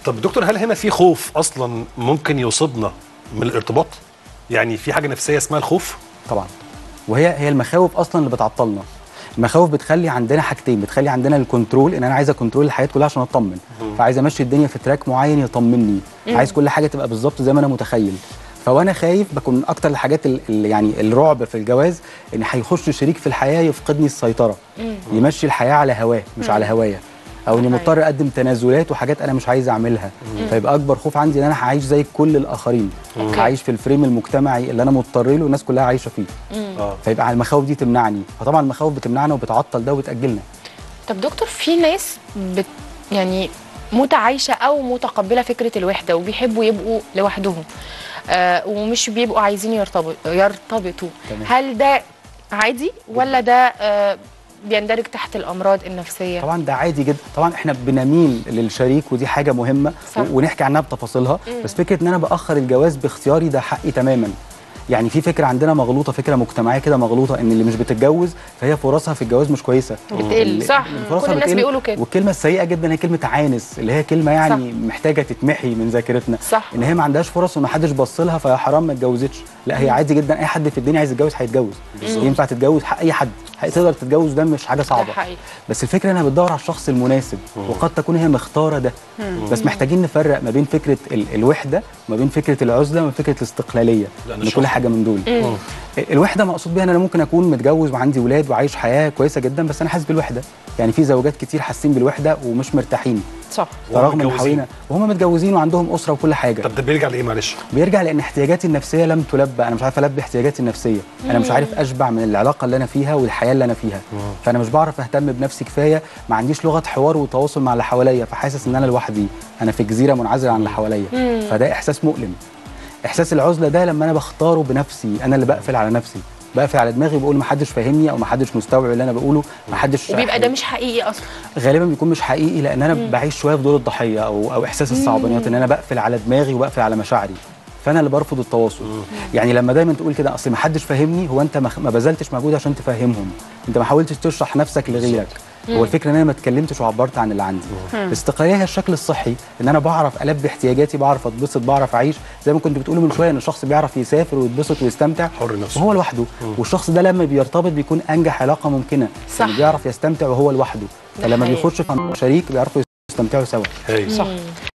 طب دكتور هل هنا في خوف اصلا ممكن يصيبنا من الارتباط يعني في حاجه نفسيه اسمها الخوف طبعا وهي هي المخاوف اصلا اللي بتعطلنا المخاوف بتخلي عندنا حاجتين بتخلي عندنا الكنترول ان انا عايز كنترول الحياه كلها عشان اطمن فعايز امشي الدنيا في تراك معين يطمني عايز كل حاجه تبقى بالظبط زي ما انا متخيل فوانا خايف بكون من اكتر الحاجات اللي يعني الرعب في الجواز ان هيخش شريك في الحياه يفقدني السيطره يمشي الحياه على هواه مش على هوايا او اني صحيح. مضطر اقدم تنازلات وحاجات انا مش عايز اعملها فيبقى اكبر خوف عندي ان انا هعيش زي كل الاخرين أوكي. هعيش في الفريم المجتمعي اللي انا مضطر له والناس كلها عايشه فيه اه فيبقى المخاوف دي تمنعني فطبعا المخاوف بتمنعنا وبتعطل ده وبتاجلنا طب دكتور في ناس بت يعني متعايشه او متقبله فكره الوحده وبيحبوا يبقوا لوحدهم آه ومش بيبقوا عايزين يرتبط يرتبطوا تمام. هل ده عادي ولا ده آه بيندرج تحت الامراض النفسيه طبعا ده عادي جدا طبعا احنا بنميل للشريك ودي حاجه مهمه صح. و- ونحكي عنها بتفاصيلها بس فكره ان انا باخر الجواز باختياري ده حقي تماما يعني في فكره عندنا مغلوطه فكره مجتمعيه كده مغلوطه ان اللي مش بتتجوز فهي فرصها في الجواز مش كويسه بتقل اللي- صح اللي فرصها كل الناس بتقل. بيقولوا كده والكلمه السيئه جدا هي كلمه عانس اللي هي كلمه يعني صح. محتاجه تتمحي من ذاكرتنا صح. ان هي ما عندهاش فرص وما حدش بص لها فيا حرام ما اتجوزتش لا هي عادي جدا اي حد في الدنيا عايز يتجوز هيتجوز ينفع تتجوز حق اي حد تقدر تتجوز ده مش حاجه ده صعبه حقيقي بس الفكره انها بتدور على الشخص المناسب وقد تكون هي مختاره ده بس محتاجين نفرق ما بين فكره ال الوحده وما بين فكره العزله وما فكره الاستقلاليه لأن ان الشخص- كل حاجه من دول الوحده مقصود بيها ان انا ممكن اكون متجوز وعندي ولاد وعايش حياه كويسه جدا بس انا حاسس بالوحده يعني في زوجات كتير حاسين بالوحده ومش مرتاحين صح وهم فرغم ان متجوزين. حوالينا وهم متجوزين وعندهم اسره وكل حاجه طب ده بيرجع لايه معلش بيرجع لان احتياجاتي النفسيه لم تلبى انا مش عارف البي احتياجاتي النفسيه انا مش عارف اشبع من العلاقه اللي انا فيها والحياه اللي انا فيها فانا مش بعرف اهتم بنفسي كفايه ما عنديش لغه حوار وتواصل مع اللي حواليا فحاسس ان انا لوحدي انا في جزيره منعزله عن اللي حواليا فده احساس مؤلم احساس العزله ده لما انا بختاره بنفسي انا اللي بقفل على نفسي بقفل على دماغي بقول ما حدش فاهمني او ما حدش مستوعب اللي انا بقوله ما حدش وبيبقى ده مش حقيقي اصلا غالبا بيكون مش حقيقي لان انا بعيش شويه في دور الضحيه او او احساس الصعبانيات ان انا بقفل على دماغي وبقفل على مشاعري فانا اللي برفض التواصل يعني لما دايما تقول كده اصل ما حدش فاهمني هو انت ما ما بذلتش مجهود عشان تفهمهم انت ما حاولتش تشرح نفسك لغيرك هو الفكره ان انا ما اتكلمتش وعبرت عن اللي عندي الاستقلاليه هي الشكل الصحي ان انا بعرف البي احتياجاتي بعرف اتبسط بعرف اعيش زي ما كنت بتقولوا من شويه ان الشخص بيعرف يسافر ويتبسط ويستمتع حر نفسه. وهو لوحده والشخص ده لما بيرتبط بيكون انجح علاقه ممكنه صح. يعني بيعرف يستمتع وهو لوحده ده فلما حقيقي. بيخش في شريك بيعرفوا يستمتعوا سوا هاي صح